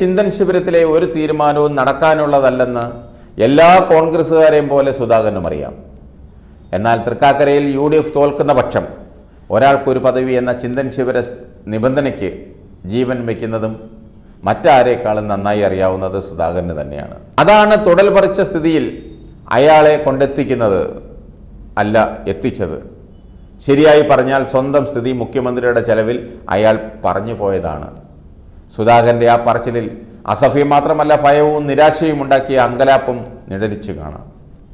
ചിന്തൻ ശിബിരത്തിലെ ഒരു തീരുമാനവും നടക്കാനുള്ളതല്ലെന്ന് എല്ലാ കോൺഗ്രസ്സുകാരെയും പോലെ സുധാകരനും അറിയാം എന്നാൽ തൃക്കാക്കരയിൽ യു ഡി എഫ് തോൽക്കുന്ന പക്ഷം ഒരാൾക്കൊരു പദവി എന്ന ചിന്തൻ ശിബിര നിബന്ധനയ്ക്ക് ജീവൻ വയ്ക്കുന്നതും മറ്റാരേക്കാളും നന്നായി അറിയാവുന്നത് സുധാകരന് തന്നെയാണ് അതാണ് തുടൽ പറിച്ച സ്ഥിതിയിൽ അയാളെ കൊണ്ടെത്തിക്കുന്നത് അല്ല എത്തിച്ചത് ശരിയായി പറഞ്ഞാൽ സ്വന്തം സ്ഥിതി മുഖ്യമന്ത്രിയുടെ ചെലവിൽ അയാൾ പറഞ്ഞു പോയതാണ് സുധാകരൻ്റെ ആ പറച്ചിലിൽ അസഫ്യം മാത്രമല്ല ഭയവും നിരാശയും ഉണ്ടാക്കിയ അങ്കലാപ്പും നിഴലിച്ചു കാണാം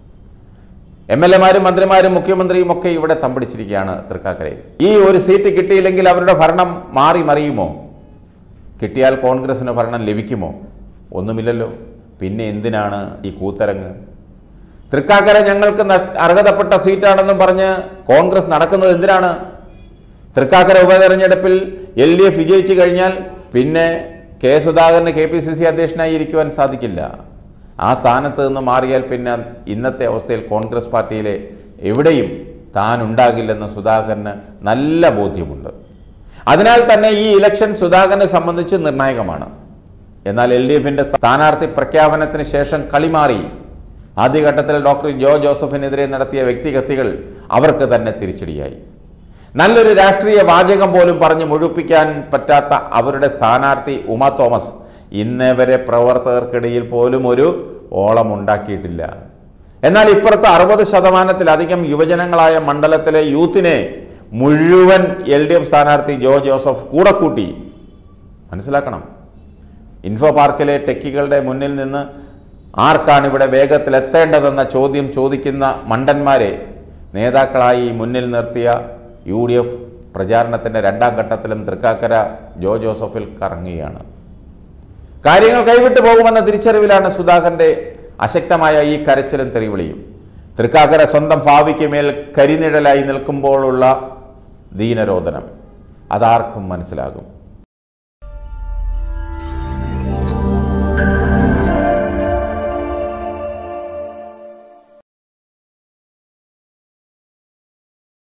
എം എൽ എമാരും മന്ത്രിമാരും മുഖ്യമന്ത്രിയും ഒക്കെ ഇവിടെ തമ്പടിച്ചിരിക്കുകയാണ് തൃക്കാക്കരയിൽ ഈ ഒരു സീറ്റ് കിട്ടിയില്ലെങ്കിൽ അവരുടെ ഭരണം മാറി മറിയുമോ കിട്ടിയാൽ കോൺഗ്രസിന് ഭരണം ലഭിക്കുമോ ഒന്നുമില്ലല്ലോ പിന്നെ എന്തിനാണ് ഈ കൂത്തരങ്ങ് തൃക്കാക്കര ഞങ്ങൾക്ക് നഷ്- അർഹതപ്പെട്ട സീറ്റാണെന്നും പറഞ്ഞ് കോൺഗ്രസ് നടക്കുന്നത് എന്തിനാണ് തൃക്കാക്കര ഉപതെരഞ്ഞെടുപ്പിൽ എൽ ഡി എഫ് വിജയിച്ചു കഴിഞ്ഞാൽ പിന്നെ കെ സുധാകരന് കെ പി സി സി അധ്യക്ഷനായി ഇരിക്കുവാൻ സാധിക്കില്ല ആ സ്ഥാനത്ത് നിന്ന് മാറിയാൽ പിന്നെ ഇന്നത്തെ അവസ്ഥയിൽ കോൺഗ്രസ് പാർട്ടിയിലെ എവിടെയും താൻ ഉണ്ടാകില്ലെന്ന് സുധാകരന് നല്ല ബോധ്യമുണ്ട് അതിനാൽ തന്നെ ഈ ഇലക്ഷൻ സുധാകരനെ സംബന്ധിച്ച് നിർണായകമാണ് എന്നാൽ എൽ ഡി എഫിൻ്റെ സ്ഥാനാർത്ഥി പ്രഖ്യാപനത്തിന് ശേഷം കളി മാറി ആദ്യഘട്ടത്തിൽ ഡോക്ടർ ജോ ജോസഫിനെതിരെ നടത്തിയ വ്യക്തിഗതികൾ അവർക്ക് തന്നെ തിരിച്ചടിയായി നല്ലൊരു രാഷ്ട്രീയ വാചകം പോലും പറഞ്ഞ് മുഴുപ്പിക്കാൻ പറ്റാത്ത അവരുടെ സ്ഥാനാർത്ഥി ഉമ തോമസ് ഇന്നേ വരെ പ്രവർത്തകർക്കിടയിൽ പോലും ഒരു ഓളം ഉണ്ടാക്കിയിട്ടില്ല എന്നാൽ ഇപ്പുറത്ത് അറുപത് ശതമാനത്തിലധികം യുവജനങ്ങളായ മണ്ഡലത്തിലെ യൂത്തിനെ മുഴുവൻ എൽ ഡി എഫ് സ്ഥാനാർത്ഥി ജോ ജോസഫ് കൂടെ കൂട്ടി മനസ്സിലാക്കണം ഇൻഫോ പാർക്കിലെ ടെക്കികളുടെ മുന്നിൽ നിന്ന് ആർക്കാണ് ഇവിടെ വേഗത്തിൽ എത്തേണ്ടതെന്ന ചോദ്യം ചോദിക്കുന്ന മണ്ടന്മാരെ നേതാക്കളായി മുന്നിൽ നിർത്തിയ യു ഡി എഫ് പ്രചാരണത്തിൻ്റെ രണ്ടാം ഘട്ടത്തിലും തൃക്കാക്കര ജോ ജോസഫിൽ കറങ്ങുകയാണ് കാര്യങ്ങൾ കൈവിട്ടു പോകുമെന്ന തിരിച്ചറിവിലാണ് സുധാകരൻ്റെ അശക്തമായ ഈ കരച്ചിലും തെറിവിളിയും തൃക്കാക്കര സ്വന്തം ഭാവിക്ക് മേൽ കരിനിഴലായി നിൽക്കുമ്പോഴുള്ള ദീനരോധനം അതാർക്കും മനസ്സിലാകും